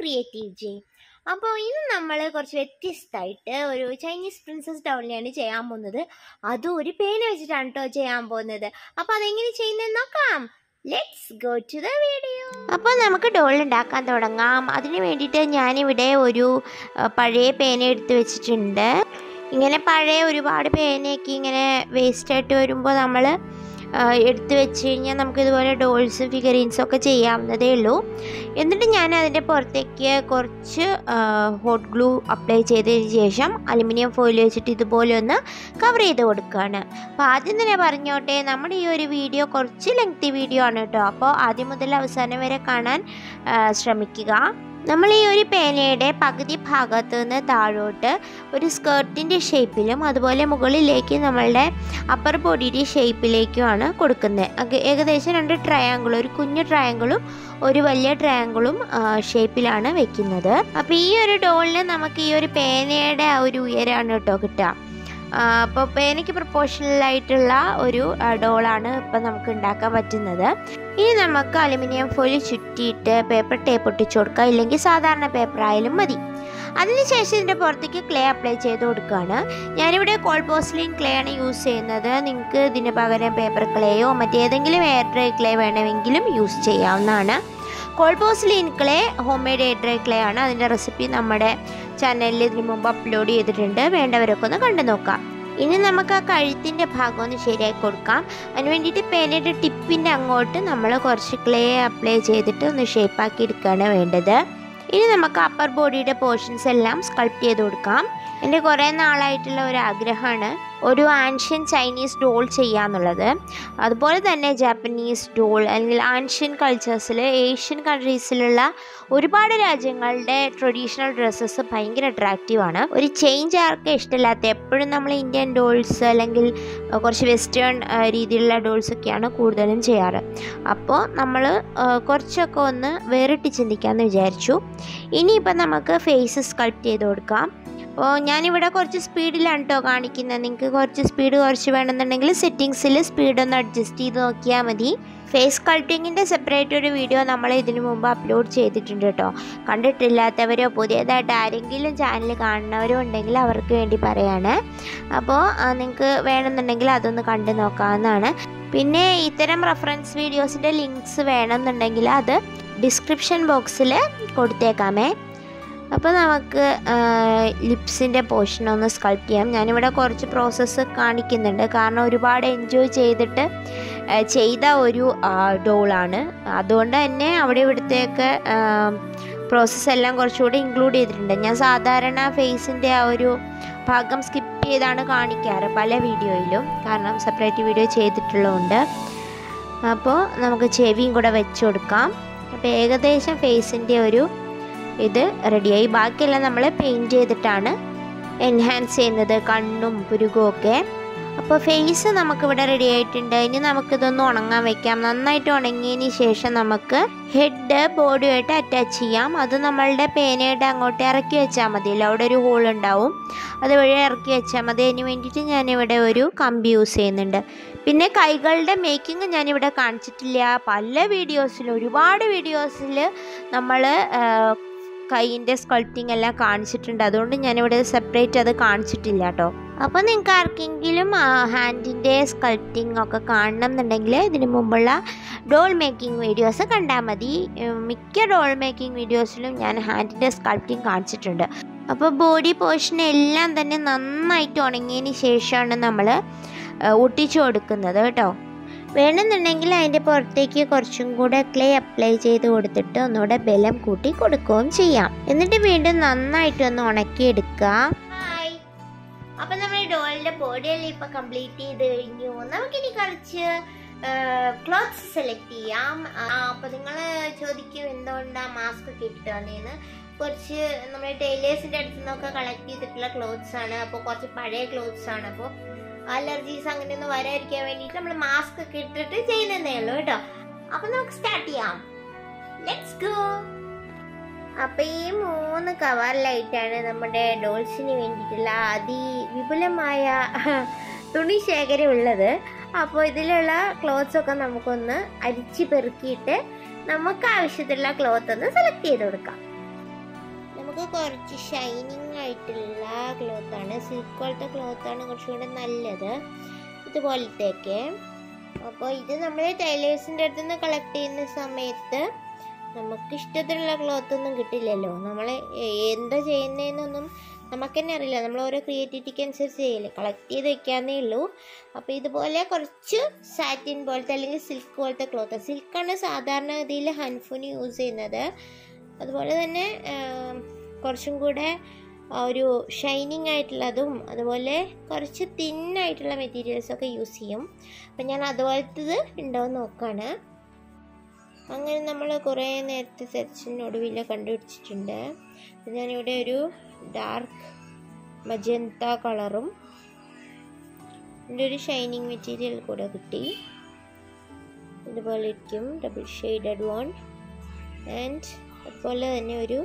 creative J അപ്പോൾ ഇന്ന് നമ്മൾ കുറച്ച് വ്യത്യസ്തമായിട്ട് ഒരു ചൈനീസ് പ്രിൻസസ് ഡോളിനെയാണ് ചെയ്യാൻ പോകുന്നത് അതും ഒരു പേന വെച്ചിട്ടാണ് കേട്ടോ ചെയ്യാൻ പോകുന്നത് അപ്പോൾ അതെങ്ങനെ ചെയ്യുന്നത് നോക്കാം let's go to the video അപ്പോൾ നമുക്ക് ഡോൾ ഉണ്ടാക്കാൻ തുടങ്ങാം അതിന് വേണ്ടിയിട്ട് ഞാനിവിടെ ഒരു ആ, പഴയ പേന എടുത്ത് വെച്ചിട്ടുണ്ട് ഇങ്ങനെ പഴയ ഒരുപാട് പേനയൊക്കെ ഇങ്ങനെ വേസ്റ്റായിട്ട് വരുമ്പോൾ നമ്മൾ എടുത്ത് വെച്ച് കഴിഞ്ഞാൽ നമുക്ക് ഇതുപോലെ ഡോൾസ് ഫിഗറീൻസും ഒക്കെ ചെയ്യാവുന്നതേ ഉള്ളൂ എന്നിട്ട് ഞാൻ അതിൻ്റെ പുറത്തേക്ക് കുറച്ച് ഹോട്ട് ഗ്ലൂ അപ്ലൈ ചെയ്തതിന് ശേഷം അലുമിനിയം ഫോയിൽ വെച്ചിട്ട് ഇതുപോലെ ഒന്ന് കവർ ചെയ്ത് കൊടുക്കുകയാണ് അപ്പോൾ ആദ്യം തന്നെ പറഞ്ഞോട്ടെ നമ്മുടെ ഈ ഒരു വീഡിയോ കുറച്ച് ലെങ്തി വീഡിയോ ആണ് കേട്ടോ അപ്പോൾ ആദ്യം മുതൽ അവസാനം വരെ കാണാൻ ആ, ശ്രമിക്കുക നമ്മൾ ഈ ഒരു പേനയുടെ പകുതി ഭാഗത്ത് നിന്ന് താഴോട്ട് ഒരു സ്കേർട്ടിൻ്റെ ഷേപ്പിലും അതുപോലെ മുകളിലേക്ക് നമ്മളുടെ അപ്പർ ബോഡിയുടെ ഷേപ്പിലേക്കുമാണ് കൊടുക്കുന്നത് ഏകദേശം രണ്ട് ട്രയാങ്കിൾ ഒരു കുഞ്ഞു ട്രയാങ്കിളും ഒരു വലിയ ട്രയാങ്കിളും ഷേപ്പിലാണ് വെക്കുന്നത് അപ്പോൾ ഈ ഒരു ഡോളിന് നമുക്ക് ഈ ഒരു പേനയുടെ ആ ഒരു ഉയരമാണ് കേട്ടോ കിട്ടുക അപ്പോൾ പേനയ്ക്ക് പ്രൊപ്പോർഷണൽ ആയിട്ടുള്ള ഒരു ഡോളാണ് ഇപ്പം നമുക്ക് ഉണ്ടാക്കാൻ പറ്റുന്നത് ഇനി നമുക്ക് അലുമിനിയം ഫോയിൽ ചുറ്റിയിട്ട് പേപ്പർ ടേപ്പ് ഒട്ടിച്ചു കൊടുക്കുക ഇല്ലെങ്കിൽ സാധാരണ പേപ്പർ ആയാലും മതി അതിനുശേഷം ഇതിൻ്റെ പുറത്തേക്ക് ക്ലേ അപ്ലൈ ചെയ്ത് കൊടുക്കുകയാണ് ഞാനിവിടെ കോൾപോസ്ലിൻ ക്ലേ ആണ് യൂസ് ചെയ്യുന്നത് നിങ്ങൾക്ക് ഇതിന് പകരം പേപ്പർ ക്ലേയോ മറ്റേതെങ്കിലും എയർ ഡ്രൈ ക്ലേ വേണമെങ്കിലും യൂസ് ചെയ്യാവുന്നതാണ് cold porcelain clay home made air dry clay ആണ് അതിൻ്റെ റെസിപ്പി നമ്മുടെ ചാനലിൽ ഇതിനു മുമ്പ് അപ്ലോഡ് ചെയ്തിട്ടുണ്ട് വേണ്ടവരൊക്കെ ഒന്ന് കണ്ടു നോക്കാം ഇനി നമുക്ക് ആ കഴുത്തിൻ്റെ ഭാഗം ഒന്ന് ശരിയാക്കി കൊടുക്കാം അതിന് വേണ്ടിയിട്ട് പേനയുടെ ടിപ്പിൻ്റെ അങ്ങോട്ട് നമ്മൾ കുറച്ച് ക്ലേ അപ്ലൈ ചെയ്തിട്ട് ഒന്ന് ഷേപ്പാക്കി എടുക്കുകയാണ് വേണ്ടത് ഇനി നമുക്ക് അപ്പർ ബോഡിയുടെ പോർഷൻസ് എല്ലാം സ്കൾപ്റ്റ് ചെയ്ത് കൊടുക്കാം എൻ്റെ കുറേ നാളായിട്ടുള്ള ഒരു ആഗ്രഹമാണ് ഒരു ആൻഷ്യൻ ചൈനീസ് ഡോൾ ചെയ്യാന്നുള്ളത് അതുപോലെ തന്നെ ജാപ്പനീസ് ഡോൾ അല്ലെങ്കിൽ ആൻഷ്യൻ കൾച്ചേഴ്സിൽ ഏഷ്യൻ കൺട്രീസിലുള്ള ഒരുപാട് രാജ്യങ്ങളുടെ ട്രഡീഷണൽ ഡ്രസ്സസ് ഭയങ്കര അട്രാക്റ്റീവ് ആണ് ഒരു ചേഞ്ച് ആർക്കും ഇഷ്ടമില്ലാത്ത എപ്പോഴും നമ്മൾ ഇന്ത്യൻ ഡോൾസ് അല്ലെങ്കിൽ അഹ് കുറച്ച് വെസ്റ്റേൺ രീതിയിലുള്ള ഡോൾസ് ഒക്കെയാണ് കൂടുതലും ചെയ്യാറ് അപ്പോൾ നമ്മൾ കുറച്ചൊക്കെ ഒന്ന് വേറിട്ട് ചിന്തിക്കാമെന്ന് വിചാരിച്ചു ഇനിയിപ്പം നമുക്ക് ഫേസ് സ്കൾപ്റ്റ് ചെയ്ത് കൊടുക്കാം അപ്പോൾ ഞാനിവിടെ കുറച്ച് സ്പീഡിലാണ് കേട്ടോ കാണിക്കുന്നത് നിങ്ങൾക്ക് കുറച്ച് സ്പീഡ് കുറച്ച് വേണമെന്നുണ്ടെങ്കിൽ സെറ്റിങ്സിൽ സ്പീഡ് ഒന്ന് അഡ്ജസ്റ്റ് ചെയ്ത് നോക്കിയാൽ മതി ഫേസ് സ്കൾപ്റ്റിങ്ങിൻ്റെ സെപ്പറേറ്റ് ഒരു വീഡിയോ നമ്മൾ ഇതിനു മുമ്പ് അപ്ലോഡ് ചെയ്തിട്ടുണ്ട് കേട്ടോ കണ്ടിട്ടില്ലാത്തവരോ പുതിയതായിട്ട് ആരെങ്കിലും ചാനൽ കാണുന്നവരോ ഉണ്ടെങ്കിൽ അവർക്ക് വേണ്ടി പറയാണ് അപ്പോൾ നിങ്ങൾക്ക് വേണമെന്നുണ്ടെങ്കിൽ അതൊന്ന് കണ്ടു നോക്കാവുന്നതാണ് പിന്നെ ഇത്തരം റെഫറൻസ് വീഡിയോസിൻ്റെ ലിങ്ക്സ് വേണമെന്നുണ്ടെങ്കിൽ അത് ഡിസ്ക്രിപ്ഷൻ ബോക്സിൽ കൊടുത്തേക്കാമേ അപ്പോൾ നമുക്ക് ലിപ്സിൻ്റെ പോർഷൻ ഒന്ന് സ്കൾപ്റ്റ് ചെയ്യാം ഞാനിവിടെ കുറച്ച് പ്രോസസ്സ് കാണിക്കുന്നുണ്ട് കാരണം ഒരുപാട് എൻജോയ് ചെയ്തിട്ട് ആ, ചെയ്ത ഒരു ഡോളാണ് അതുകൊണ്ട് തന്നെ അവിടെ ഇവിടുത്തേക്ക് പ്രോസസ്സ് എല്ലാം കുറച്ചുകൂടി ഇൻക്ലൂഡ് ചെയ്തിട്ടുണ്ട് ഞാൻ സാധാരണ ഫേസിൻ്റെ ആ ഒരു ഭാഗം സ്കിപ്പ് ചെയ്താണ് കാണിക്കാറ് പല വീഡിയോയിലും കാരണം സെപ്പറേറ്റ് വീഡിയോ ചെയ്തിട്ടുള്ളതുകൊണ്ട് അപ്പോൾ നമുക്ക് ചെവിയും കൂടെ വെച്ച് കൊടുക്കാം അപ്പോൾ ഏകദേശം ഫേസിൻ്റെ ഒരു ഇത് റെഡിയായി ബാക്കിയെല്ലാം നമ്മൾ പെയിൻറ്റ് ചെയ്തിട്ടാണ് എൻഹാൻസ് ചെയ്യുന്നത് കണ്ണും പുരുകും ഒക്കെ അപ്പോൾ ഫേസ് നമുക്കിവിടെ റെഡി ആയിട്ടുണ്ട് ഇനി നമുക്കിതൊന്ന് ഉണങ്ങാൻ വെക്കാം നന്നായിട്ട് ഉണങ്ങിയതിന് ശേഷം നമുക്ക് ഹെഡ് ബോഡിയുമായിട്ട് അറ്റാച്ച് ചെയ്യാം അത് നമ്മളുടെ പേനയുടെ അങ്ങോട്ട് ഇറക്കി വെച്ചാൽ മതിയല്ലോ അവിടെ ഒരു ഹോൾ ഉണ്ടാവും അതുവഴി ഇറക്കി വെച്ചാൽ മതി അതിന് വേണ്ടിയിട്ട് ഞാനിവിടെ ഒരു കമ്പി യൂസ് ചെയ്യുന്നുണ്ട് പിന്നെ കൈകളുടെ മേക്കിംഗ് ഞാനിവിടെ കാണിച്ചിട്ടില്ല പല വീഡിയോസിലും ഒരുപാട് വീഡിയോസിൽ നമ്മൾ കൈയിൻ്റെ സ്കൾപ്റ്റിംഗ് എല്ലാം കാണിച്ചിട്ടുണ്ട് അതുകൊണ്ട് ഞാനിവിടെ സെപ്പറേറ്റ് അത് കാണിച്ചിട്ടില്ല കേട്ടോ അപ്പോൾ നിങ്ങൾക്ക് ആർക്കെങ്കിലും ഹാൻഡിൻ്റെ സ്കൾപ്റ്റിംഗ് ഒക്കെ കാണണം എന്നുണ്ടെങ്കിൽ ഇതിനു മുമ്പുള്ള ഡോൾ മേക്കിംഗ് വീഡിയോസ് കണ്ടാൽ മതി ഉം, മിക്ക ഡോൾ മേക്കിംഗ് വീഡിയോസിലും ഞാൻ ഹാൻഡിൻ്റെ സ്കൾപ്റ്റിംഗ് കാണിച്ചിട്ടുണ്ട് അപ്പോൾ ബോഡി പോർഷൻ എല്ലാം തന്നെ നന്നായിട്ട് ഉണങ്ങിയതിന് ശേഷമാണ് നമ്മൾ ഒട്ടിച്ചു കൊടുക്കുന്നത് കേട്ടോ വേണമെന്നുണ്ടെങ്കിൽ അതിൻ്റെ പുറത്തേക്ക് കുറച്ചും കൂടെ ക്ലേ അപ്ലൈ ചെയ്ത് കൊടുത്തിട്ട് ഒന്നുകൂടെ ബലം കൂട്ടി കൊടുക്കുകയും ചെയ്യാം എന്നിട്ട് വീണ്ടും നന്നായിട്ട് ഒന്ന് ഉണക്കിയെടുക്കുക അപ്പൊ നമ്മൾ ഡോളിന്റെ ബോഡിയെല്ലാം ഇപ്പൊ കംപ്ലീറ്റ് ചെയ്ത് കഴിഞ്ഞു നമുക്കിനി കുറച്ച് ക്ലോത്ത്സ് സെലക്ട് ചെയ്യാം ആ, അപ്പൊ നിങ്ങൾ ചോദിക്കും എന്തുകൊണ്ടാ മാസ്ക് ഒക്കെ ഇട്ടിട്ട് വന്നേന്ന് കുറച്ച് നമ്മുടെ ടൈലേഴ്സിന്റെ അടുത്ത് നിന്നൊക്കെ കളക്ട് ചെയ്തിട്ടുള്ള ക്ലോത്ത്സ് ആണ് അപ്പോൾ കുറച്ച് പഴയ ക്ലോത്ത്സ് ആണ് അപ്പോൾ അലർജീസ് അങ്ങനെയൊന്നും വരാതിരിക്കാൻ വേണ്ടിയിട്ട് നമ്മൾ മാസ്ക് ഒക്കെ ഇട്ടിട്ട് ചെയ്യുന്നതേ ഉള്ളൂ കേട്ടോ അപ്പൊ നമുക്ക് സ്റ്റാർട്ട് ചെയ്യാം ലെറ്റ്സ് ഗോ അപ്പൊ ഈ മൂന്ന് കവറിലായിട്ടാണ് നമ്മുടെ ഡോൾസിന് വേണ്ടിയിട്ടുള്ള അതിവിപുലമായ തുണി ശേഖരം ഉള്ളത് അപ്പോൾ ഇതിലുള്ള ക്ലോത്ത്സ് ഒക്കെ നമുക്കൊന്ന് അരിച്ച് പെറുക്കിയിട്ട് നമുക്ക് ആവശ്യത്തിലുള്ള ക്ലോത്ത് ഒന്ന് സെലക്ട് ചെയ്ത് കൊടുക്കാം നമുക്ക് കുറച്ച് ഷൈനിങ് ആയിട്ടുള്ള ക്ലോത്താണ് സിൽക്ക് പോലത്തെ ക്ലോത്താണ് കുറച്ചും കൂടെ നല്ലത് ഇതുപോലത്തെയൊക്കെ അപ്പോൾ ഇത് നമ്മൾ ടൈലേഴ്സിൻ്റെ അടുത്ത് നിന്ന് കളക്ട് ചെയ്യുന്ന സമയത്ത് നമുക്ക് ഇഷ്ടത്തിലുള്ള ക്ലോത്ത് ഒന്നും കിട്ടില്ലല്ലോ നമ്മൾ എന്താ ചെയ്യുന്നതെന്നൊന്നും നമുക്ക് തന്നെ അറിയില്ല നമ്മൾ ഓരോ ക്രിയേറ്റിവിറ്റിക്ക് അനുസരിച്ച് ചെയ്യില്ല കളക്ട് ചെയ്ത് വെക്കാന്നേ ഉള്ളൂ അപ്പോൾ ഇതുപോലെ കുറച്ച് സാറ്റിൻ പോലത്തെ അല്ലെങ്കിൽ സിൽക്ക് പോലത്തെ ക്ലോത്ത് സിൽക്കാണ് സാധാരണ ഗതിയിൽ ഹൻഫുന് യൂസ് ചെയ്യുന്നത് അതുപോലെ തന്നെ ആം, കുറച്ചും കൂടെ ആ ഒരു ഷൈനിങ് ആയിട്ടുള്ളതും അതുപോലെ കുറച്ച് തിന്നായിട്ടുള്ള മെറ്റീരിയൽസൊക്കെ യൂസ് ചെയ്യും അപ്പം ഞാൻ അതുപോലത്തത് ഉണ്ടോ എന്ന് നോക്കാണ് അങ്ങനെ നമ്മൾ കുറേ നേരത്തെ സെർച്ചിനൊടുവിൽ കണ്ടുപിടിച്ചിട്ടുണ്ട് അപ്പം ഞാനിവിടെ ഒരു ഡാർക്ക് മജന്ത കളറും ഇതിൻ്റെ ഒരു ഷൈനിങ് മെറ്റീരിയൽ കൂടെ കിട്ടി ഇതുപോലെ ഇരിക്കും ഡബിൾ ഷെയ്ഡഡ് വൺ ആൻഡ് അതുപോലെ തന്നെ ഒരു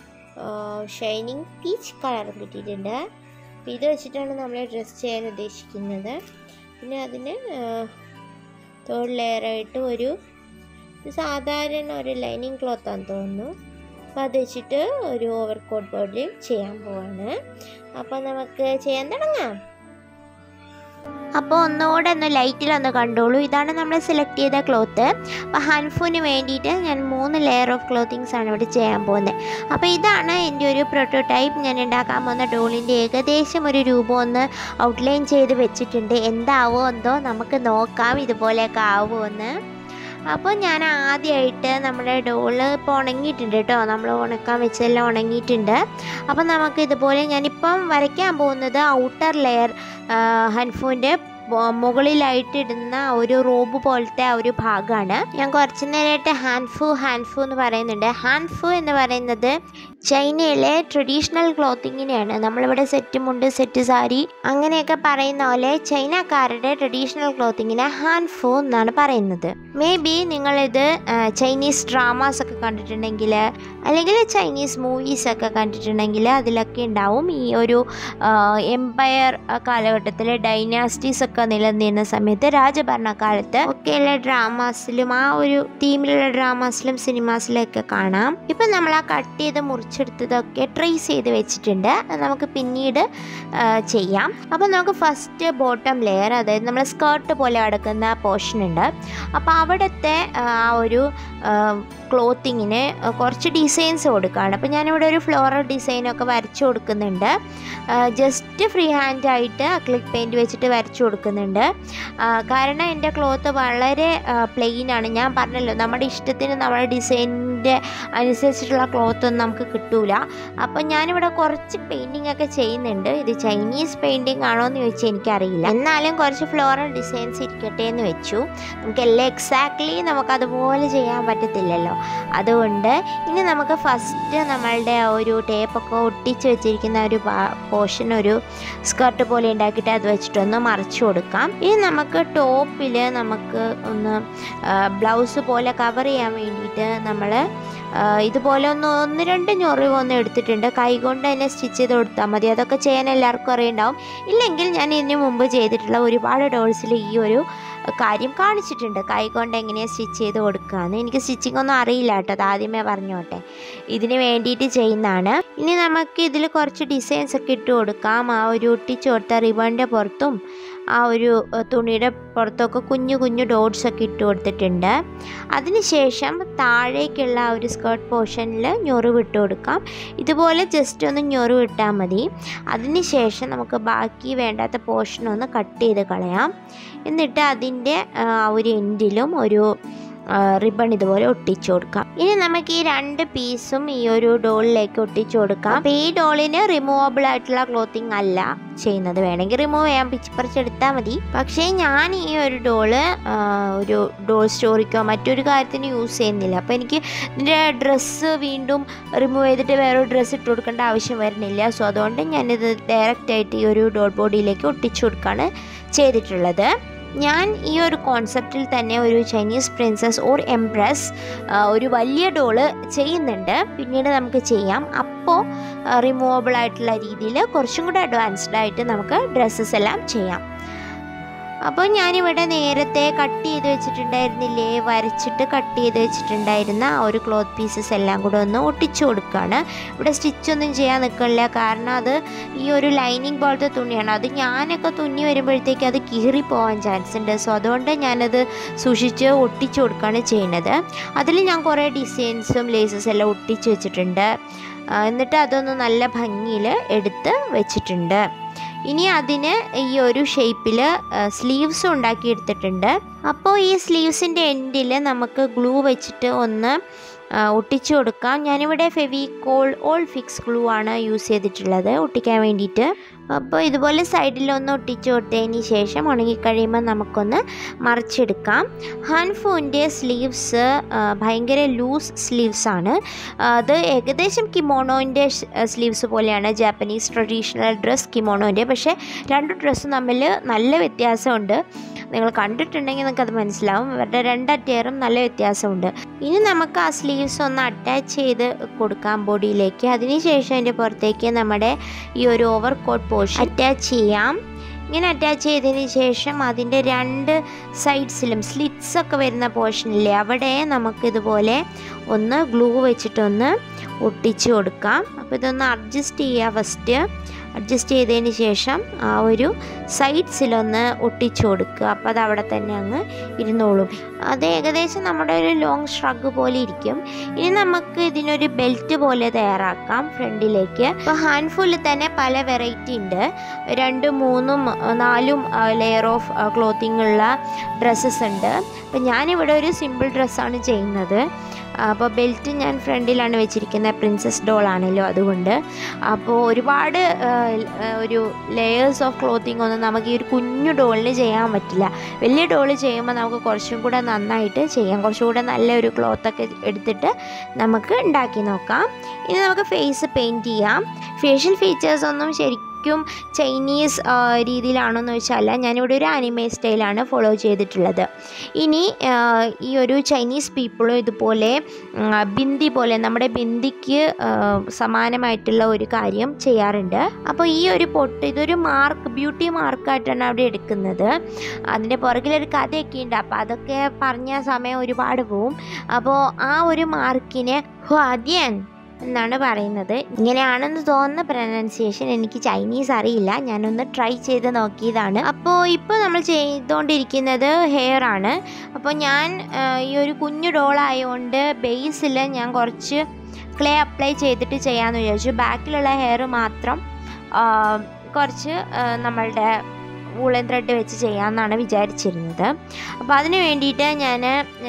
ഷൈനിങ് പീച്ച് കളറും കിട്ടിയിട്ടുണ്ട് അപ്പോൾ ഇത് വെച്ചിട്ടാണ് നമ്മൾ ഡ്രസ്സ് ചെയ്യാൻ ഉദ്ദേശിക്കുന്നത് പിന്നെ അതിന് തേർഡ് ലെയറായിട്ട് ഒരു ഇത് സാധാരണ ഒരു ലൈനിങ് ക്ലോത്താന്ന് തോന്നുന്നു അപ്പോൾ അത് വെച്ചിട്ട് ഒരു ഓവർ കോട്ട് ബോഡിൽ ചെയ്യാൻ പോവാണ് അപ്പോൾ നമുക്ക് ചെയ്യാൻ തുടങ്ങാം അപ്പോൾ ഒന്നുകൂടെ ഒന്ന് ലൈറ്റിലൊന്ന് കണ്ടോളൂ ഇതാണ് നമ്മൾ സെലക്ട് ചെയ്ത ക്ലോത്ത് അപ്പോൾ ഹൻഫുവിന് വേണ്ടിയിട്ട് ഞാൻ മൂന്ന് ലെയർ ഓഫ് ക്ലോത്തിങ്സ് ആണ് ഇവിടെ ചെയ്യാൻ പോകുന്നത് അപ്പോൾ ഇതാണ് എൻ്റെ ഒരു പ്രോട്ടോടൈപ്പ് ഞാൻ ഉണ്ടാക്കാൻ പോകുന്ന ഡോളിൻ്റെ ഏകദേശം ഒരു രൂപം ഒന്ന് ഔട്ട്ലൈൻ ചെയ്ത് വെച്ചിട്ടുണ്ട് എന്താവോ എന്തോ നമുക്ക് നോക്കാം ഇതുപോലെയൊക്കെ ആവുമോ എന്ന് അപ്പോൾ ഞാൻ ആദ്യമായിട്ട് നമ്മുടെ ഡോള് ഇപ്പോൾ ഉണങ്ങിയിട്ടുണ്ട് കേട്ടോ നമ്മൾ ഉണക്കാൻ വെച്ചെല്ലാം ഉണങ്ങിയിട്ടുണ്ട് അപ്പം നമുക്ക് ഇതുപോലെ ഞാനിപ്പം വരയ്ക്കാൻ പോകുന്നത് ഔട്ടർ ലെയർ ഹൻഫുവിൻ്റെ മുകളിലായിട്ട് ഇടുന്ന ഒരു റോബ് പോലത്തെ ആ ഒരു ഭാഗമാണ് ഞാൻ കുറച്ച് നേരമായിട്ട് ഹാൻഫു ഹാൻഫു എന്ന് പറയുന്നുണ്ട് ഹാൻഫു എന്ന് പറയുന്നത് ചൈനയിലെ ട്രഡീഷണൽ ക്ലോത്തിങ്ങിനെയാണ് നമ്മളിവിടെ സെറ്റ് മുണ്ട് സെറ്റ് സാരി അങ്ങനെയൊക്കെ പറയുന്ന പോലെ ചൈനക്കാരുടെ ട്രഡീഷണൽ ക്ലോത്തിങ്ങിനെ ഹാൻഫു എന്നാണ് പറയുന്നത് മേ ബി നിങ്ങളിത് ആ, ചൈനീസ് ഡ്രാമാസ് ഒക്കെ കണ്ടിട്ടുണ്ടെങ്കിൽ അല്ലെങ്കിൽ ചൈനീസ് മൂവീസ് ഒക്കെ കണ്ടിട്ടുണ്ടെങ്കിൽ അതിലൊക്കെ ഉണ്ടാവും ഈ ഒരു എംപയർ കാലഘട്ടത്തിലെ ഡൈനാസ്റ്റീസ് ഒക്കെ നിലനിന്ന സമയത്ത് രാജഭരണകാലത്ത് ഒക്കെയുള്ള ഡ്രാമാസിലും ആ ഒരു തീമിലുള്ള ഡ്രാമാസിലും സിനിമാസിലൊക്കെ കാണാം ഇപ്പം നമ്മൾ ആ കട്ട് ചെയ്ത് മുറിച്ചെടുത്തതൊക്കെ ട്രേസ് ചെയ്ത് വെച്ചിട്ടുണ്ട് അത് നമുക്ക് പിന്നീട് ആ, ചെയ്യാം അപ്പം നമുക്ക് ഫസ്റ്റ് ബോട്ടം ലെയർ അതായത് നമ്മൾ സ്കേർട്ട് പോലെ കിടക്കുന്ന പോർഷൻ ഉണ്ട് അപ്പോൾ അവിടുത്തെ ആ ഒരു ക്ലോത്തിങ്ങിന് കുറച്ച് ഡിസൈൻസ് കൊടുക്കുകയാണ് അപ്പോൾ ഞാനിവിടെ ഒരു ഫ്ലോറൽ ഡിസൈനൊക്കെ വരച്ചു കൊടുക്കുന്നുണ്ട് ജസ്റ്റ് ഫ്രീ ഹാൻഡ് ആയിട്ട് അക്ലിക് പെയിൻറ് വെച്ചിട്ട് വരച്ചു കൊടുക്കുന്നുണ്ട് ആ, കാരണം എൻ്റെ ക്ലോത്ത് വളരെ പ്ലെയിൻ ആണ് ഞാൻ പറഞ്ഞല്ലോ നമ്മുടെ ഇഷ്ടത്തിന് നമ്മുടെ ഡിസൈനിൻ്റെ അനുസരിച്ചിട്ടുള്ള ക്ലോത്ത് ഒന്നും നമുക്ക് കിട്ടൂല അപ്പം ഞാനിവിടെ കുറച്ച് പെയിൻറ്റിംഗ് ഒക്കെ ചെയ്യുന്നുണ്ട് ഇത് ചൈനീസ് പെയിൻറ്റിംഗ് ആണോ എന്ന് ചോദിച്ചാൽ എനിക്കറിയില്ല എന്നാലും കുറച്ച് ഫ്ലോറൽ ഡിസൈൻസ് ഇരിക്കട്ടെ എന്ന് വെച്ചു നമുക്ക് എല്ലാം എക്സാക്ട്ലി നമുക്ക് അതുപോലെ ചെയ്യാൻ പറ്റത്തില്ലല്ലോ അതുകൊണ്ട് ഇനി നമുക്ക് ഫസ്റ്റ് നമ്മളുടെ ആ ഒരു ടേപ്പൊക്കെ ഒട്ടിച്ച് വെച്ചിരിക്കുന്ന ഒരു പോർഷൻ ഒരു സ്കർട്ട് പോലെ ഉണ്ടാക്കിയിട്ട് അത് വെച്ചിട്ടൊന്ന് മറിച്ച് കൊടുക്കാം ഇനി നമുക്ക് ടോപ്പിൽ നമുക്ക് ഒന്ന് ബ്ലൗസ് പോലെ കവർ ചെയ്യാൻ വേണ്ടിയിട്ട് നമ്മൾ ഇതുപോലെ ഒന്ന് ഒന്ന് രണ്ട് ഞൊറിവ് ഒന്ന് എടുത്തിട്ടുണ്ട് കൈകൊണ്ട് തന്നെ സ്റ്റിച്ച് ചെയ്ത് കൊടുത്താൽ മതി അതൊക്കെ ചെയ്യാൻ എല്ലാവർക്കും അറിയുണ്ടാവും ഇല്ലെങ്കിൽ ഞാൻ ഇതിന് മുമ്പ് ചെയ്തിട്ടുള്ള ഒരുപാട് ഡോൾസിൽ ഈ ഒരു കാര്യം കാണിച്ചിട്ടുണ്ട് കൈകൊണ്ട് എങ്ങനെയാണ് സ്റ്റിച്ച് ചെയ്ത് കൊടുക്കുകയെന്ന് എനിക്ക് സ്റ്റിച്ചിങ് ഒന്നും അറിയില്ല കേട്ടോ അത് ആദ്യമേ പറഞ്ഞോട്ടെ ഇതിന് വേണ്ടിയിട്ട് ചെയ്യുന്നതാണ് ഇനി നമുക്ക് ഇതിൽ കുറച്ച് ഡിസൈൻസ് ഒക്കെ ഇട്ട് കൊടുക്കാം ആ ഒരു ഒട്ടിച്ച് കൊടുത്ത റിബണിൻ്റെ പുറത്തും ആ ഒരു ഏഹ്, തുണിയുടെ പുറത്തൊക്കെ കുഞ്ഞു കുഞ്ഞു ഡോട്ട്സ് ഒക്കെ ഇട്ട് കൊടുത്തിട്ടുണ്ട് അതിനുശേഷം താഴേക്കുള്ള ആ ഒരു സ്കേർട്ട് പോർഷനിൽ ഞൊറിവ് ഇട്ട് കൊടുക്കാം ഇതുപോലെ ജസ്റ്റ് ഒന്ന് ഞൊറിവ് ഇട്ടാൽ മതി അതിനുശേഷം നമുക്ക് ബാക്കി വേണ്ടാത്ത പോർഷൻ ഒന്ന് കട്ട് ചെയ്ത് കളയാം എന്നിട്ട് അതിൻ്റെ ആ ഒരു എൻഡിലും ഒരു റിബൺ ഇതുപോലെ ഒട്ടിച്ചു കൊടുക്കാം ഇനി നമുക്ക് ഈ രണ്ട് പീസും ഈ ഒരു ഡോളിലേക്ക് ഒട്ടിച്ചു കൊടുക്കാം അപ്പോൾ ഈ ഡോളിന് റിമൂവബിൾ ആയിട്ടുള്ള ക്ലോത്തിങ് അല്ല ചെയ്യുന്നത് വേണമെങ്കിൽ റിമൂവ് ചെയ്യാൻ പിച്ചിപ്പറിച്ചെടുത്താൽ മതി പക്ഷേ ഞാൻ ഈ ഒരു ഡോള് ഒരു ഡോൾ സ്റ്റോറിക്കോ മറ്റൊരു കാര്യത്തിന് യൂസ് ചെയ്യുന്നില്ല അപ്പോൾ എനിക്ക് ഇതിൻ്റെ ഡ്രസ്സ് വീണ്ടും റിമൂവ് ചെയ്തിട്ട് വേറൊരു ഡ്രസ്സ് ഇട്ട് കൊടുക്കേണ്ട ആവശ്യം വരുന്നില്ല സോ അതുകൊണ്ട് ഞാനിത് ഡയറക്റ്റ് ആയിട്ട് ഈ ഒരു ഡോൾ ബോഡിയിലേക്ക് ഒട്ടിച്ചു കൊടുക്കുകയാണ് ചെയ്തിട്ടുള്ളത് ഞാൻ ഈ ഒരു കോൺസെപ്റ്റിൽ തന്നെ ഒരു ചൈനീസ് പ്രിൻസസ് ഓർ എംപ്രസ് ഒരു വലിയ ഡോള് ചെയ്യുന്നുണ്ട് പിന്നീട് നമുക്ക് ചെയ്യാം അപ്പോൾ റിമൂവബിൾ ആയിട്ടുള്ള രീതിയിൽ കുറച്ചും കൂടെ അഡ്വാൻസ്ഡ് ആയിട്ട് നമുക്ക് ഡ്രസ്സസ് എല്ലാം ചെയ്യാം അപ്പോൾ ഞാനിവിടെ നേരത്തെ കട്ട് ചെയ്ത് വെച്ചിട്ടുണ്ടായിരുന്നില്ലേ വരച്ചിട്ട് കട്ട് ചെയ്ത് വെച്ചിട്ടുണ്ടായിരുന്ന ആ ഒരു ക്ലോത്ത് പീസസ് എല്ലാം കൂടെ ഒന്ന് ഒട്ടിച്ചു കൊടുക്കുകയാണ് ഇവിടെ സ്റ്റിച്ചൊന്നും ചെയ്യാൻ നിൽക്കില്ല കാരണം അത് ഈ ഒരു ലൈനിങ് പോലത്തെ തുണിയാണ് അത് ഞാനൊക്കെ തുന്നി വരുമ്പോഴത്തേക്ക് അത് കീറി പോകാൻ ചാൻസ് ഉണ്ട് സോ അതുകൊണ്ട് ഞാനത് സൂക്ഷിച്ച് ഒട്ടിച്ചു കൊടുക്കുകയാണ് ചെയ്യുന്നത് അതിൽ ഞാൻ കുറേ ഡിസൈൻസും ലേസസ് എല്ലാം ഒട്ടിച്ച് വെച്ചിട്ടുണ്ട് ആ, എന്നിട്ട് അതൊന്ന് നല്ല ഭംഗിയിൽ എടുത്ത് വെച്ചിട്ടുണ്ട് ഇനി അതിന് ഈ ഒരു ഷേപ്പിൽ സ്ലീവ്സ് ഉണ്ടാക്കി എടുത്തിട്ടുണ്ട് അപ്പോൾ ഈ സ്ലീവ്സിൻ്റെ എൻഡിൽ നമുക്ക് ഗ്ലൂ വെച്ചിട്ട് ഒന്ന് ആ, ഒട്ടിച്ചു കൊടുക്കാം ഞാനിവിടെ ഫെവിക്കോൾ ഓൾ ഫിക്സ് ഗ്ലൂ ആണ് യൂസ് ചെയ്തിട്ടുള്ളത് ഒട്ടിക്കാൻ വേണ്ടിയിട്ട് അപ്പോൾ ഇതുപോലെ സൈഡിലൊന്ന് ഒട്ടിച്ചു കൊടുത്തതിന് ശേഷം ഉണങ്ങിക്കഴിയുമ്പോൾ നമുക്കൊന്ന് മറിച്ചെടുക്കാം ഹാൻഫൂൻ്റെ സ്ലീവ്സ് ഭയങ്കര ലൂസ് സ്ലീവ്സ് ആണ് അത് ഏകദേശം കിമോണോൻ്റെ സ്ലീവ്സ് പോലെയാണ് ജാപ്പനീസ് ട്രഡീഷണൽ ഡ്രസ് കിമോണോൻ്റെ പക്ഷേ രണ്ട് ഡ്രസ്സും തമ്മിൽ നല്ല വ്യത്യാസമുണ്ട് നിങ്ങൾ കണ്ടിട്ടുണ്ടെങ്കിൽ നിങ്ങൾക്ക് അത് മനസ്സിലാവും ഇവരുടെ രണ്ടറ്റയറും നല്ല വ്യത്യാസമുണ്ട് ഇനി നമുക്ക് ആ സ്ലീവ്സ് ഒന്ന് അറ്റാച്ച് ചെയ്ത് കൊടുക്കാം ബോഡിയിലേക്ക് അതിനുശേഷം അതിൻ്റെ പുറത്തേക്ക് നമ്മുടെ ഈ ഒരു ഓവർ കോട്ട് പോർഷൻ അറ്റാച്ച് ചെയ്യാം ഇങ്ങനെ അറ്റാച്ച് ചെയ്തതിന് ശേഷം അതിൻ്റെ രണ്ട് സൈഡ്സിലും സ്ലിറ്റ്സ് ഒക്കെ വരുന്ന പോർഷനില്ലേ അവിടെ നമുക്കിതുപോലെ ഒന്ന് ഗ്ലൂ വെച്ചിട്ടൊന്ന് ഒട്ടിച്ചു കൊടുക്കാം അപ്പോൾ ഇതൊന്ന് അഡ്ജസ്റ്റ് ചെയ്യുക ഫസ്റ്റ് അഡ്ജസ്റ്റ് ചെയ്തതിന് ശേഷം ആ ഒരു സൈഡ്സിലൊന്ന് ഒട്ടിച്ചു കൊടുക്കുക അപ്പോൾ അത് അവിടെ തന്നെ അങ്ങ് ഇരുന്നോളും അത് ഏകദേശം നമ്മുടെ ഒരു ലോങ് ഷ്രഗ് പോലെ ഇരിക്കും ഇനി നമുക്ക് ഇതിനൊരു ബെൽറ്റ് പോലെ തയ്യാറാക്കാം ഫ്രണ്ടിലേക്ക് അപ്പോൾ ഹാൻഡ്ഫുള്ളിൽ തന്നെ പല വെറൈറ്റി ഉണ്ട് രണ്ട് മൂന്നും ആ, നാലും ലെയർ ഓഫ് ക്ലോത്തിങ് ഉള്ള ഡ്രസ്സസ് ഉണ്ട് അപ്പോൾ ഞാനിവിടെ ഒരു സിമ്പിൾ ഡ്രസ്സാണ് ചെയ്യുന്നത് അപ്പോൾ ബെൽറ്റ് ഞാൻ ഫ്രണ്ടിലാണ് വെച്ചിരിക്കുന്നത് പ്രിൻസസ് ഡോൾ ആണല്ലോ അതുകൊണ്ട് അപ്പോൾ ഒരുപാട് ആ, ആ, ഒരു ലെയേഴ്സ് ഓഫ് ക്ലോത്തിങ് ഒന്നും നമുക്ക് ഈ ഒരു കുഞ്ഞു ഡോളിന് ചെയ്യാൻ പറ്റില്ല വലിയ ഡോൾ ചെയ്യുമ്പോൾ നമുക്ക് കുറച്ചും കൂടെ നന്നായിട്ട് ചെയ്യാം കുറച്ചും കൂടെ നല്ലൊരു ക്ലോത്തൊക്കെ എടുത്തിട്ട് നമുക്ക് ഉണ്ടാക്കി നോക്കാം ഇനി നമുക്ക് ഫേസ് പെയിൻറ്റ് ചെയ്യാം ഫേഷ്യൽ ഫീച്ചേഴ്സ് ഒന്നും ശരിക്കും ചൈനീസ് ആ, രീതിയിലാണോന്ന് വെച്ചാൽ ഞാനിവിടെ ഒരു അനിമേ സ്റ്റൈലാണ് ഫോളോ ചെയ്തിട്ടുള്ളത് ഇനി ആ, ഈ ഒരു ചൈനീസ് പീപ്പിളും ഇതുപോലെ ഉം, ബിന്ദി പോലെ നമ്മുടെ ബിന്ദിക്ക് ആ, സമാനമായിട്ടുള്ള ഒരു കാര്യം ചെയ്യാറുണ്ട് അപ്പോൾ ഈ ഒരു പൊട്ട് ഇതൊരു മാർക്ക് ബ്യൂട്ടി മാർക്കായിട്ടാണ് അവിടെ എടുക്കുന്നത് അതിൻ്റെ പുറകിലൊരു കഥയൊക്കെ ഉണ്ട് അപ്പോൾ അതൊക്കെ പറഞ്ഞ സമയം ഒരുപാട് പോവും അപ്പോൾ ആ ഒരു മാർക്കിനെ ഹ്വാദ്യൻ എന്നാണ് പറയുന്നത് ഇങ്ങനെയാണെന്ന് തോന്നുന്ന പ്രൊനൗൺസിയേഷൻ എനിക്ക് ചൈനീസ് അറിയില്ല ഞാനൊന്ന് ട്രൈ ചെയ്ത് നോക്കിയതാണ് അപ്പോൾ ഇപ്പോൾ നമ്മൾ ചെയ്തുകൊണ്ടിരിക്കുന്നത് ഹെയർ ആണ് അപ്പോൾ ഞാൻ ആ, ഈ ഒരു കുഞ്ഞു ഡോളായതുകൊണ്ട് ബേസിൽ ഞാൻ കുറച്ച് ക്ലേ അപ്ലൈ ചെയ്തിട്ട് ചെയ്യാമെന്ന് വിചാരിച്ചു ബാക്കിലുള്ള ഹെയർ മാത്രം ആ, കുറച്ച് ആ, നമ്മളുടെ വൂളൻ ത്രെഡ് വെച്ച് ചെയ്യാമെന്നാണ് വിചാരിച്ചിരുന്നത് അപ്പോൾ അതിന് വേണ്ടിയിട്ട് ഞാൻ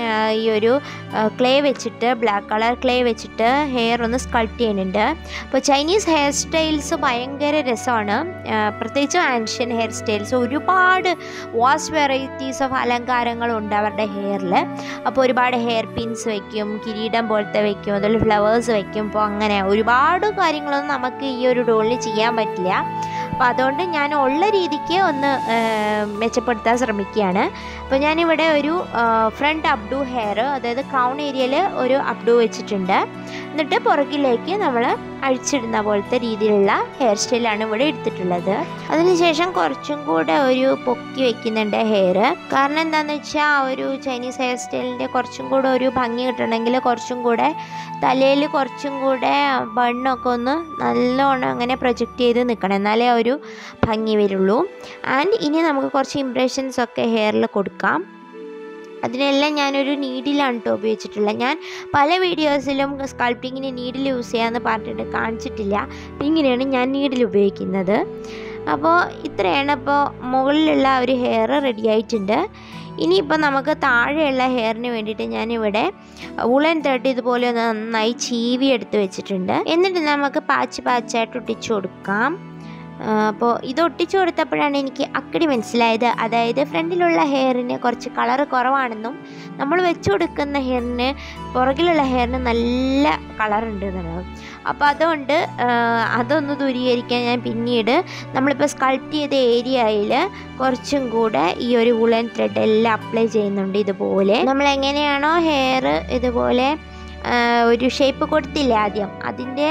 ഈ ഒരു ക്ലേ വെച്ചിട്ട് ബ്ലാക്ക് കളർ ക്ലേ വെച്ചിട്ട് ഹെയർ ഒന്ന് സ്കൾപ്റ്റ് ചെയ്യുന്നുണ്ട് അപ്പോൾ ചൈനീസ് ഹെയർ സ്റ്റൈൽസ് ഭയങ്കര രസമാണ് ആ, പ്രത്യേകിച്ച് ആൻഷ്യൻ ഹെയർ സ്റ്റൈൽസ് ഒരുപാട് വാസ്റ്റ് വെറൈറ്റീസ് ഓഫ് അലങ്കാരങ്ങളുണ്ട് അവരുടെ ഹെയറിൽ അപ്പോൾ ഒരുപാട് ഹെയർ പിൻസ് വെക്കും കിരീടം പോലത്തെ വെക്കും അതുപോലെ ഫ്ലവേഴ്സ് വെക്കും അപ്പോൾ അങ്ങനെ ഒരുപാട് കാര്യങ്ങളൊന്നും നമുക്ക് ഈ ഒരു ഡോളിൽ ചെയ്യാൻ പറ്റില്ല അപ്പോൾ അതുകൊണ്ട് ഞാൻ ഉള്ള രീതിക്ക് ഒന്ന് ആ, മെച്ചപ്പെടുത്താൻ ശ്രമിക്കുകയാണ് അപ്പോൾ ഞാനിവിടെ ഒരു ഫ്രണ്ട് അപ്ഡു ഹെയർ അതായത് ക്രൗൺ ഏരിയയിൽ ഒരു അപ്ഡു വെച്ചിട്ടുണ്ട് എന്നിട്ട് പുറകിലേക്ക് നമ്മൾ അഴിച്ചിടുന്ന പോലത്തെ രീതിയിലുള്ള ഹെയർ സ്റ്റൈലാണ് ഇവിടെ എടുത്തിട്ടുള്ളത് അതിനുശേഷം കുറച്ചും കൂടെ ഒരു പൊക്കി വെക്കുന്നുണ്ട് ഹെയർ കാരണം എന്താണെന്ന് വെച്ചാൽ ആ ഒരു ചൈനീസ് ഹെയർ സ്റ്റൈലിൻ്റെ കുറച്ചും കൂടെ ഒരു ഭംഗി കിട്ടണമെങ്കിൽ കുറച്ചും കൂടെ തലയിൽ കുറച്ചും കൂടെ ബണ്ണൊക്കെ ഒന്ന് നല്ലോണം അങ്ങനെ പ്രൊജക്റ്റ് ചെയ്ത് നിൽക്കണം എന്നാലേ ആ ഒരു ഭംഗി വരുള്ളൂ ആൻഡ് ഇനി നമുക്ക് കുറച്ച് ഇംപ്രഷൻസ് ഒക്കെ ഹെയറിൽ കൊടുക്കാം അതിനെല്ലാം ഞാനൊരു നീഡിലാണ് കേട്ടോ ഉപയോഗിച്ചിട്ടുള്ളത് ഞാൻ പല വീഡിയോസിലും സ്കൾപ്പിങ്ങിന് നീഡിൽ യൂസ് ചെയ്യാമെന്ന് പറഞ്ഞിട്ട് കാണിച്ചിട്ടില്ല അപ്പം ഇങ്ങനെയാണ് ഞാൻ നീഡിൽ ഉപയോഗിക്കുന്നത് അപ്പോൾ ഇത്രയാണ് ഇപ്പോൾ മുകളിലുള്ള ഒരു ഹെയർ റെഡി ആയിട്ടുണ്ട് ഇനിയിപ്പോൾ നമുക്ക് താഴെയുള്ള ഹെയറിന് വേണ്ടിയിട്ട് ഞാനിവിടെ ഉളൻ ത്രെഡ് ഇതുപോലെ ഒന്ന് നന്നായി ചീവി എടുത്ത് വെച്ചിട്ടുണ്ട് എന്നിട്ട് നമുക്ക് പാച്ച് പാച്ചായിട്ട് ഒട്ടിച്ചു കൊടുക്കാം അപ്പോൾ ഇത് ഒട്ടിച്ചു കൊടുത്തപ്പോഴാണ് എനിക്ക് അക്കടി മനസ്സിലായത് അതായത് ഫ്രണ്ടിലുള്ള ഹെയറിന് കുറച്ച് കളറ് കുറവാണെന്നും നമ്മൾ വെച്ചു കൊടുക്കുന്ന ഹെയറിന് പുറകിലുള്ള ഹെയറിന് നല്ല കളറുണ്ട് എന്നുള്ളത് അപ്പോൾ അതുകൊണ്ട് ആ, അതൊന്ന് ദൂരീകരിക്കാൻ ഞാൻ പിന്നീട് നമ്മളിപ്പോൾ സ്കൾപ്റ്റ് ചെയ്ത ഏരിയയിൽ കുറച്ചും കൂടെ ഈ ഒരു വുളൻ ത്രെഡ് എല്ലാം അപ്ലൈ ചെയ്യുന്നുണ്ട് ഇതുപോലെ നമ്മൾ എങ്ങനെയാണോ ഹെയർ ഇതുപോലെ ആ, ഒരു ഷേപ്പ് കൊടുത്തില്ലേ ആദ്യം അതിൻ്റെ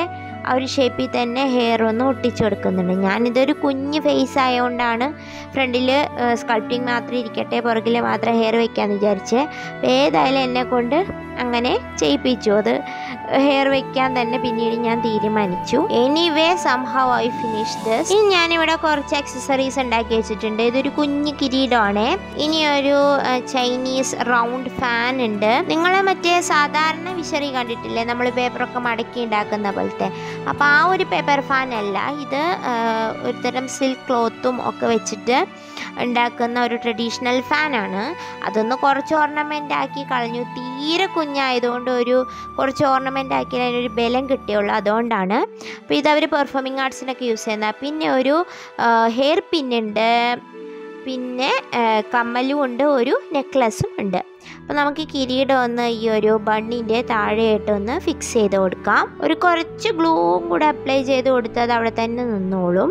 ആ ഒരു ഷേപ്പിൽ തന്നെ ഹെയർ ഒന്ന് ഒട്ടിച്ചു കൊടുക്കുന്നുണ്ട് ഞാനിതൊരു കുഞ്ഞ് ഫേസ് ആയതുകൊണ്ടാണ് ഫ്രണ്ടിൽ സ്കൾപ്റ്റിങ് മാത്രം ഇരിക്കട്ടെ പുറകിൽ മാത്രം ഹെയർ വെക്കാമെന്ന് വിചാരിച്ചേ അപ്പോൾ ഏതായാലും എന്നെ കൊണ്ട് അങ്ങനെ ചെയ്യിപ്പിച്ചു അത് ഹെയർ വെക്കാൻ തന്നെ പിന്നീട് ഞാൻ തീരുമാനിച്ചു anyway somehow I finish this ഇനി ഞാനിവിടെ കുറച്ച് അക്സസറീസ് ഉണ്ടാക്കി വെച്ചിട്ടുണ്ട് ഇതൊരു കുഞ്ഞു കിരീടമാണ് ഇനി ഒരു ചൈനീസ് റൗണ്ട് ഫാൻ ഉണ്ട് നിങ്ങൾ മറ്റേ സാധാരണ വിശറി കണ്ടിട്ടില്ലേ നമ്മൾ പേപ്പറൊക്കെ മടക്കി ഉണ്ടാക്കുന്ന പോലത്തെ അപ്പോൾ ആ ഒരു പേപ്പർ ഫാൻ അല്ല ഇത് ആ, ഒരുതരം സിൽക്ക് ക്ലോത്തും ഒക്കെ വെച്ചിട്ട് ഉണ്ടാക്കുന്ന ഒരു ട്രഡീഷണൽ ഫാനാണ് അതൊന്ന് കുറച്ച് ഓർണമെൻ്റ് ആക്കി കളഞ്ഞു തീരെ കുഞ്ഞായതുകൊണ്ട് ഒരു കുറച്ച് ഓർണമെൻ്റ് ആക്കി അതിനൊരു ബലം കിട്ടിയുള്ളൂ അതുകൊണ്ടാണ് അപ്പോൾ ഇതവർ പെർഫോമിംഗ് ആർട്സിനൊക്കെ യൂസ് ചെയ്യുന്ന പിന്നെ ഒരു ഹെയർ പിന്നുണ്ട് പിന്നെ ആ, കമ്മലും ഉണ്ട് ഒരു നെക്ലസും ഉണ്ട് അപ്പോൾ നമുക്ക് ഈ കിരീടം ഒന്ന് ഈ ഒരു ബണ്ണിൻ്റെ താഴെയായിട്ട് ഒന്ന് ഫിക്സ് ചെയ്ത് കൊടുക്കാം ഒരു കുറച്ച് ഗ്ലൂവും കൂടെ അപ്ലൈ ചെയ്ത് കൊടുത്താൽ അത് അവിടെ തന്നെ നിന്നോളും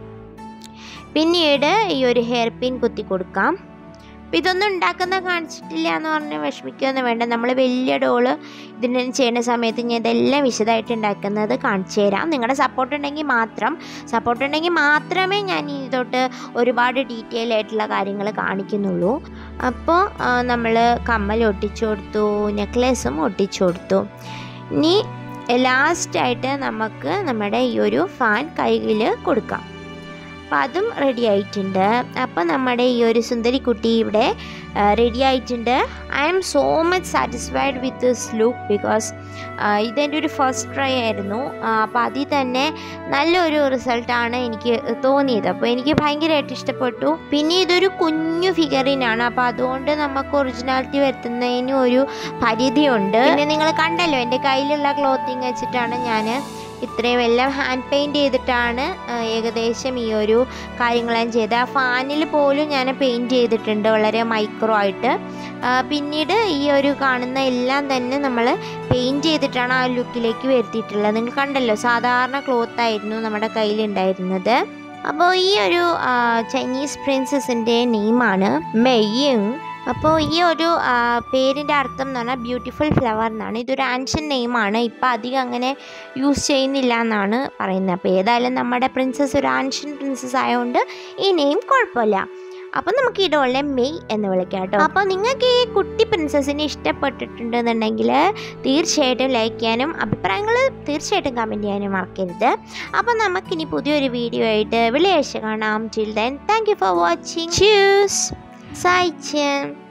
പിന്നീട് ഈ ഒരു ഹെയർ പിൻ കുത്തി കൊടുക്കാം അപ്പം ഇതൊന്നും ഉണ്ടാക്കുന്ന കാണിച്ചിട്ടില്ല എന്ന് പറഞ്ഞ് വിഷമിക്കുകയൊന്നും വേണ്ട നമ്മൾ വലിയ ഡോള് ഇതിന് ചെയ്യുന്ന സമയത്ത് ഞാൻ ഇതെല്ലാം വിശദമായിട്ട് ഉണ്ടാക്കുന്നത് കാണിച്ചു തരാം നിങ്ങളുടെ സപ്പോർട്ട് ഉണ്ടെങ്കിൽ മാത്രം സപ്പോർട്ട് ഉണ്ടെങ്കിൽ മാത്രമേ ഞാൻ ഇനി തൊട്ട് ഒരുപാട് ഡീറ്റെയിൽ ആയിട്ടുള്ള കാര്യങ്ങൾ കാണിക്കുന്നുള്ളൂ അപ്പോൾ നമ്മൾ കമ്മൽ ഒട്ടിച്ചു കൊടുത്തു നെക്ലേസും ഒട്ടിച്ചു കൊടുത്തു ഇനി ലാസ്റ്റായിട്ട് നമുക്ക് നമ്മുടെ ഈ ഒരു ഫാൻ കയ്യിൽ കൊടുക്കാം അപ്പം അതും റെഡി ആയിട്ടുണ്ട് അപ്പം നമ്മുടെ ഈ ഒരു സുന്ദരിക്കുട്ടി ഇവിടെ റെഡി ആയിട്ടുണ്ട് I am so much satisfied with this look because ഇതെൻ്റെ ഒരു ഫസ്റ്റ് ട്രൈ ആയിരുന്നു അപ്പോൾ അതിൽ തന്നെ നല്ലൊരു റിസൾട്ടാണ് എനിക്ക് തോന്നിയത് അപ്പോൾ എനിക്ക് ഭയങ്കരമായിട്ട് ഇഷ്ടപ്പെട്ടു പിന്നെ ഇതൊരു കുഞ്ഞു ഫിഗറിനാണ് അപ്പോൾ അതുകൊണ്ട് നമുക്ക് ഒറിജിനാലിറ്റി വരുത്തുന്നതിന് ഒരു പരിധിയുണ്ട് പിന്നെ നിങ്ങൾ കണ്ടല്ലോ എൻ്റെ കയ്യിലുള്ള ക്ലോത്തിങ് വെച്ചിട്ടാണ് ഞാൻ ഇത്രയും എല്ലാം ഹാൻഡ് പെയിൻറ് ചെയ്തിട്ടാണ് ആ, ഏകദേശം ഈ ഒരു കാര്യങ്ങളെല്ലാം ചെയ്തത് ആ ഫാനിൽ പോലും ഞാൻ പെയിൻറ് ചെയ്തിട്ടുണ്ട് വളരെ മൈക്രോ ആയിട്ട് ആ, പിന്നീട് ഈ ഒരു കാണുന്ന എല്ലാം തന്നെ നമ്മൾ പെയിൻറ് ചെയ്തിട്ടാണ് ആ ലുക്കിലേക്ക് വരുത്തിയിട്ടുള്ളത് നിങ്ങൾ കണ്ടല്ലോ സാധാരണ ക്ലോത്ത് ആയിരുന്നു നമ്മുടെ കയ്യിലുണ്ടായിരുന്നത് അപ്പോൾ ഈ ഒരു ആ, ചൈനീസ് പ്രിൻസസിൻ്റെ നെയിമാണ് മെയ്യിങ് അപ്പോൾ ഈ ഒരു ആ, പേരിൻ്റെ അർത്ഥം എന്ന് പറഞ്ഞാൽ ബ്യൂട്ടിഫുൾ ഫ്ലവർ എന്നാണ് ഇതൊരു ആൻഷ്യൻ നെയിമാണ് ഇപ്പം അധികം അങ്ങനെ യൂസ് ചെയ്യുന്നില്ല എന്നാണ് പറയുന്നത് അപ്പോൾ ഏതായാലും നമ്മുടെ പ്രിൻസസ് ഒരു ആൻഷ്യൻ പ്രിൻസസ് ആയതുകൊണ്ട് ഈ നെയിം കുഴപ്പമില്ല അപ്പോൾ നമുക്ക് ഈ ഡോളിനെ മെയ് എന്ന് വിളിക്കാം കേട്ടോ അപ്പോൾ നിങ്ങൾക്ക് ഈ കുട്ടി പ്രിൻസസിനെ ഇഷ്ടപ്പെട്ടിട്ടുണ്ടെന്നുണ്ടെങ്കിൽ തീർച്ചയായിട്ടും ലൈക്ക് ചെയ്യാനും അഭിപ്രായങ്ങൾ തീർച്ചയായിട്ടും കമൻറ്റ് ചെയ്യാനും മറക്കരുത് അപ്പോൾ നമുക്കിനി പുതിയൊരു വീഡിയോ ആയിട്ട് വെള്ളിയാഴ്ച കാണാം till then thank you for watching ച്യൂസ് 再见。